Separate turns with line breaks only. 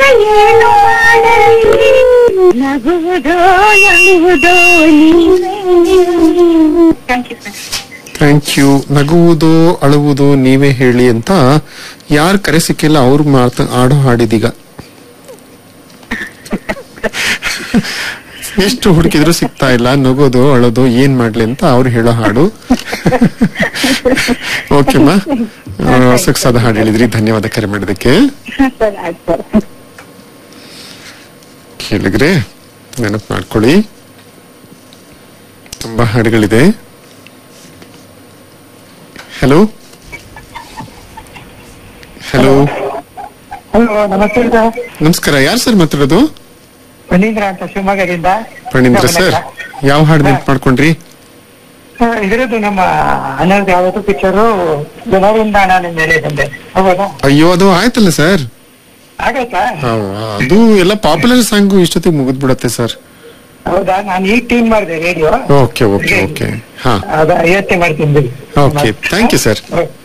ಏನು ಮಾಡಲಿ ನಗುವುದೋ ನಗುವುದೋ thank you sir
thank you ನಗುವುದು ಅಳುವುದು ನೀವೇ ಹೇಳಿ ಅಂತ ಯಾರು ಕರೆ ಸಿಕ್ಕಿಲ್ಲ ಅವ್ರು ಮಾತ ಆಡೋ ಹಾಡಿದೀಗ ಎಷ್ಟು ಹುಡುಕಿದ್ರು ಸಿಗ್ತಾ ಇಲ್ಲ ನಗೋದು ಅಳೋದು ಏನ್ ಮಾಡ್ಲಿ ಅಂತ ಅವ್ರು ಹೇಳೋ ಹಾಡು ಓಕೆಮ್ಮ ಸೊಗಸಾದ ಹಾಡು ಹೇಳಿದ್ರಿ ಧನ್ಯವಾದ ಕರೆ ಮಾಡಿದಕ್ಕೆ
ಸರ್ ಆಯ್ತು ಸರ್
ಕೇಳಿದ್ರೆ ನೆನಪು ಮಾಡ್ಕೊಳ್ಳಿ ತುಂಬಾ ಹಾಡುಗಳಿದೆ ಹಲೋ ಹಲೋ
ಹಲೋ ನಮಸ್ತೆ ಸರ್
ನಮಸ್ಕಾರ ಯಾರು ಸರ್ ಮಾತಾಡೋದು
ಫಣೀಂದ್ರ ಅಂತ ಶಿವಮೊಗ್ಗದಿಂದ
ಪಣೀಂದ್ರ ಸರ್ ಯಾವ ಹಾಡು ನೆನಪು ಮಾಡ್ಕೊಂಡ್ರಿ
ಸರ್, ಇದರದ್ದು ನಮ್ಮ ಹನ್ನೆರಡು ಯಾವತ್ತು ಪಿಕ್ಚರು ಜನರಿಂದ ನಾನು ಮೇಲೆ ಬಂದೆ ಹೌದಾ
ಅಯ್ಯೋ ಅದು ಆಯ್ತಲ್ಲ ಸರ್
ಆಗತ್ತಾ
ಅದು ಎಲ್ಲ ಪಾಪ್ಯುಲರ್ ಸಾಂಗು ಇಷ್ಟೊತ್ತಿಗೆ ಮುಗಿದ್ಬಿಡತ್ತೆ ಸರ್
ಹೌದಾ ನಾನು ಈಗ ಟೀಮ್ ಮಾಡಿದೆ ರೇಡಿಯೋ
ಓಕೆ ಓಕೆ ಓಕೆ ಹಾ
ಅದ ಯೋಚನೆ ಮಾಡ್ತೀನಿ ಬಿಡಿ.
Okay thank you sir
okay.